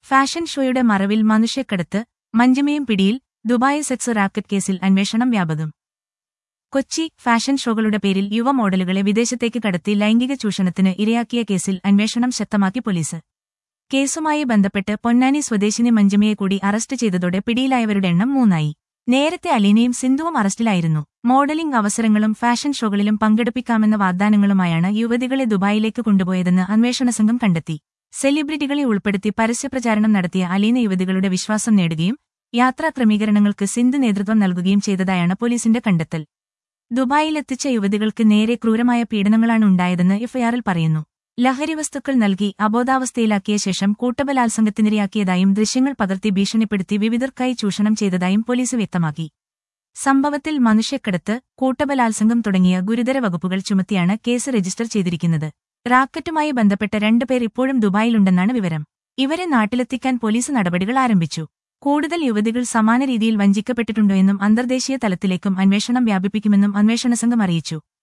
fashion ഷോയുടെ മറവിൽ മനുഷ്യക്കടത്ത് മഞ്ജുമയും പിടിയിൽ ദുബായ് സെക്സ് റാക്കറ്റ് കേസിൽ അന്വേഷണം വ്യാപകം കൊച്ചി ഫാഷൻ ഷോകളുടെ പേരിൽ യുവ മോഡലുകളെ വിദേശത്തേക്ക് കടത്തി ലൈംഗിക ചൂഷണത്തിന് ഇരയാക്കിയ കേസിൽ അന്വേഷണം ശക്തമാക്കി പോലീസ് കേസുമായി ബന്ധപ്പെട്ട് പൊന്നാനി സ്വദേശിനി മഞ്ജുമയെ കൂടി അറസ്റ്റ് ചെയ്തതോടെ പിടിയിലായവരുടെ എണ്ണം മൂന്നായി നേരത്തെ അലീനയും സിന്ധുവും അറസ്റ്റിലായിരുന്നു മോഡലിംഗ് അവസരങ്ങളും ഫാഷൻ ഷോകളിലും പങ്കെടുപ്പിക്കാമെന്ന വാഗ്ദാനങ്ങളുമായാണ് യുവതികളെ ദുബായിലേക്ക് കൊണ്ടുപോയതെന്ന് അന്വേഷണ സംഘം കണ്ടെത്തി സെലിബ്രിറ്റികളെ ഉൾപ്പെടുത്തി പരസ്യപ്രചാരണം നടത്തിയ അലീന യുവതികളുടെ വിശ്വാസം നേടുകയും യാത്രാ ക്രമീകരണങ്ങൾക്ക് സിന്ധു നേതൃത്വം നൽകുകയും ചെയ്തതായാണ് പോലീസിന്റെ കണ്ടെത്തൽ ദുബായിലെത്തിച്ച യുവതികൾക്ക് നേരെ ക്രൂരമായ പീഡനങ്ങളാണ് ഉണ്ടായതെന്ന് എഫ്ഐആറിൽ പറയുന്നു ലഹരിവസ്തുക്കൾ നൽകി അബോധാവസ്ഥയിലാക്കിയ ശേഷം കൂട്ടബലാത്സംഗത്തിനിരയാക്കിയതായും ദൃശ്യങ്ങൾ പകർത്തി ഭീഷണിപ്പെടുത്തി വിവിധർക്കായി ചൂഷണം ചെയ്തതായും പോലീസ് വ്യക്തമാക്കി സംഭവത്തിൽ മനുഷ്യക്കടത്ത് കൂട്ടബലാത്സംഗം തുടങ്ങിയ ഗുരുതര വകുപ്പുകൾ ചുമത്തിയാണ് കേസ് രജിസ്റ്റർ ചെയ്തിരിക്കുന്നത് റാക്കറ്റുമായി ബന്ധപ്പെട്ട രണ്ടുപേർ ഇപ്പോഴും ദുബായിലുണ്ടെന്നാണ് വിവരം ഇവരെ നാട്ടിലെത്തിക്കാൻ പോലീസ് നടപടികൾ ആരംഭിച്ചു കൂടുതൽ യുവതികൾ സമാന രീതിയിൽ വഞ്ചിക്കപ്പെട്ടിട്ടുണ്ടോ എന്നും അന്തർദേശീയ തലത്തിലേക്കും അന്വേഷണം വ്യാപിപ്പിക്കുമെന്നും അന്വേഷണ സംഘം അറിയിച്ചു